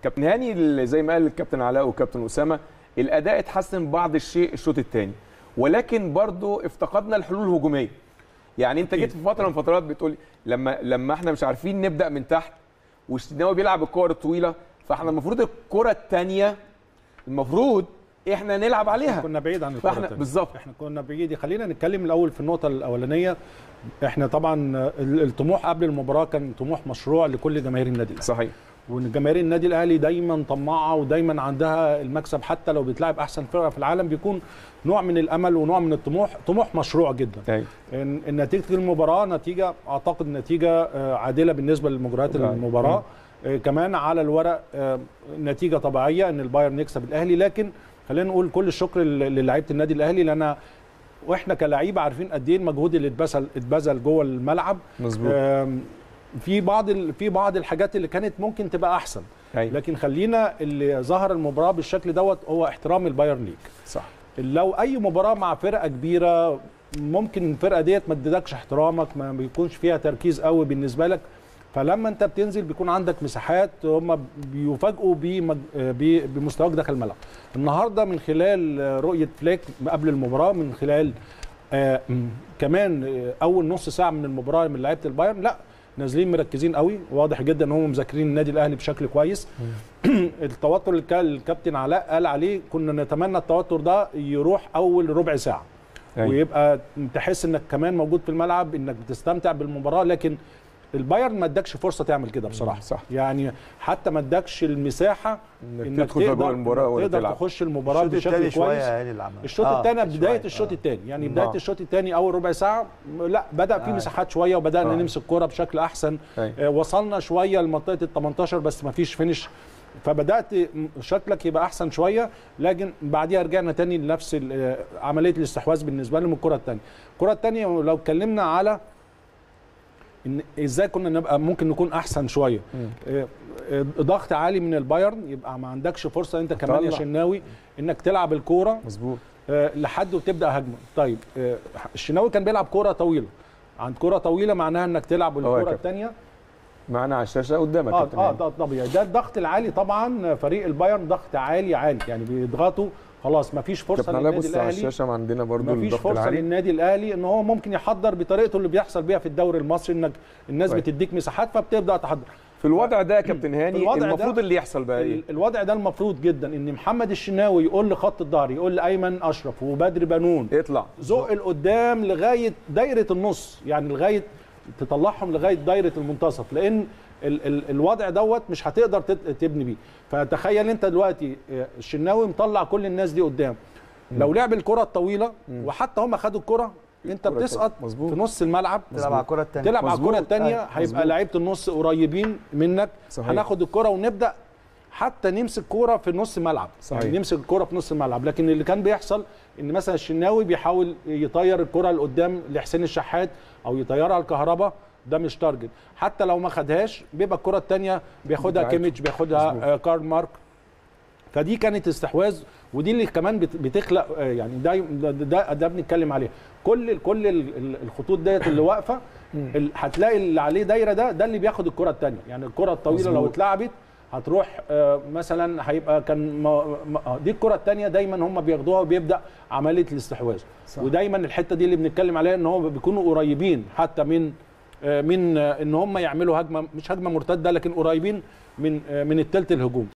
كابتن هاني اللي زي ما قال الكابتن علاء والكابتن اسامه الاداء اتحسن بعض الشيء الشوط الثاني ولكن برضو افتقدنا الحلول الهجوميه يعني انت جيت في فتره من فترات بتقول لما لما احنا مش عارفين نبدا من تحت والشناوي بيلعب الكور الطويله فاحنا المفروض الكره الثانيه المفروض احنا نلعب عليها كنا بعيد عن الكرة فاحنا التانية. بالظبط احنا كنا بعيد خلينا نتكلم الاول في النقطه الاولانيه احنا طبعا ال- الطموح قبل المباراه كان طموح مشروع لكل جماهير النادي الاهلي صحيح وان جماهير النادي الاهلي دايما طماعه ودايما عندها المكسب حتى لو بتلعب احسن فرقه في العالم بيكون نوع من الامل ونوع من الطموح طموح مشروع جدا ايوه إن إن نتيجه المباراه نتيجه اعتقد نتيجه آه، عادله بالنسبه لمجريات طبيعي. المباراه آه، كمان على الورق آه، نتيجه طبيعيه ان البايرن يكسب الاهلي لكن خلينا نقول كل الشكر ل- للاعيبه النادي الاهلي لان واحنا كلاعيبه عارفين قد ايه المجهود اللي اتبذل اتبذل جوه الملعب مظبوط آم، في بعض ال- في بعض الحاجات اللي كانت ممكن تبقى احسن ايوه لكن خلينا اللي ظهر المباراه بالشكل دوت هو احترام البايرن ليج صح لو اي مباراه مع فرقه كبيره ممكن الفرقه ديت ما تديلكش احترامك ما بيكونش فيها تركيز قوي بالنسبه لك فلما انت بتنزل بيكون عندك مساحات هم بيفاجئوا بمج... ب- بمستواك داخل الملعب النهارده من خلال رؤيه فليك قبل المباراه من خلال آه م- كمان آه، اول نص ساعه من المباراه من لعيبه البايرن لا نازلين مركزين قوي واضح جدا ان هم مذاكرين النادي الاهلي بشكل كويس التوتر اللي كان الكابتن علاء قال عليه كنا نتمنى التوتر ده يروح اول ربع ساعه أيوة. ويبقى تحس انك كمان موجود في الملعب انك بتستمتع بالمباراه لكن البايرن ما ادكش فرصه تعمل كده بصراحه صح. يعني حتى ما ادكش المساحه انك تدخل جوه المباراه ولا تقدر تلعب تخش المباراه الشوط الثاني بشكل شويه كويس يعني العمل الشوط آه، الثاني شوية. بدايه الشوط آه. الثاني يعني مم. بدايه آه. الشوط الثاني اول ربع ساعه لا بدا في آه. مساحات شويه وبدانا آه. نمسك كرة بشكل احسن أيوة. آه، وصلنا شويه لمنطقه ال 18 بس ما فيش فينش فبدات م- شكلك يبقى احسن شويه لكن بعديها رجعنا تاني لنفس ال- آه، عمليه الاستحواذ بالنسبه لهم الكره الثانيه الكره الثانيه لو اتكلمنا على ان ازاي كنا نبقى ممكن نكون احسن شويه مم. آه، آه، ضغط عالي من البايرن يبقى ما عندكش فرصه انت كمان يا طلع. شناوي انك تلعب الكوره مظبوط آه، لحد وتبدا هجمه طيب آه، الشناوي كان بيلعب كوره طويله عند كوره طويله معناها انك تلعب يا الكوره كابتن. الثانيه معانا على الشاشه قدامك اه كابتن اه هاني. ده طبيعي ده الضغط العالي طبعا فريق البايرن ضغط عالي عالي يعني بيضغطوا خلاص ما فيش فرصه كابتن علاء للنادي بص على الاهلي الشاشه عندنا برضو ما فيش الضغط فرصه العالي للنادي الاهلي ان هو ممكن يحضر بطريقته اللي بيحصل بيها في الدوري المصري انك الناس طيب. بتديك مساحات فبتبدا تحضر في الوضع ده يا كابتن هاني الوضع ده- المفروض اللي يحصل بقى ايه ال- الوضع ده المفروض جدا ان محمد الشناوي يقول لخط الظهر يقول لايمن اشرف وبدر بنون اطلع زق لقدام لغايه دايره النص يعني لغايه تطلعهم لغايه دايره المنتصف لان ال ال الوضع دوت مش هتقدر تت- تبني بيه فتخيل انت دلوقتي آه، الشناوي مطلع كل الناس دي قدام لو لعب الكره الطويله وحتى هم خدوا الكره انت الكرة بتسقط مظبوط. في نص الملعب تلعب على الكره الثانيه تلعب على مظبوط. الكره الثانيه أيوة. هيبقى مظبوط. لعيبه النص قريبين منك صحيح. هناخد الكره ونبدا حتى نمسك كوره في نص الملعب صحيح. يعني نمسك الكوره في نص الملعب لكن اللي كان بيحصل ان مثلا الشناوي بيحاول يطير الكره لقدام لحسين الشحات او يطيرها الكهرباء ده مش تارجت حتى لو ما خدهاش بيبقى الكره الثانيه بياخدها بتاعته. كيميتش بياخدها مظبوط. آه كارل مارك فدي كانت استحواذ ودي اللي كمان بت- بتخلق آه، يعني ده ده, ده, ده بنتكلم عليه كل كل ال- ال- الخطوط ديت اللي واقفه ال- هتلاقي اللي عليه دايره ده ده اللي بياخد الكره الثانيه يعني الكره الطويله لو مظبوط. اتلعبت هتروح آه، مثلا هيبقى كان ما- ما- دي الكره الثانيه دايما هم بياخدوها وبيبدا عمليه الاستحواذ صح. ودايما الحته دي اللي بنتكلم عليها ان هو بيكونوا قريبين حتى من آه، من آه، ان هم يعملوا هجمه مش هجمه مرتده لكن قريبين من آه، من الثلث الهجوم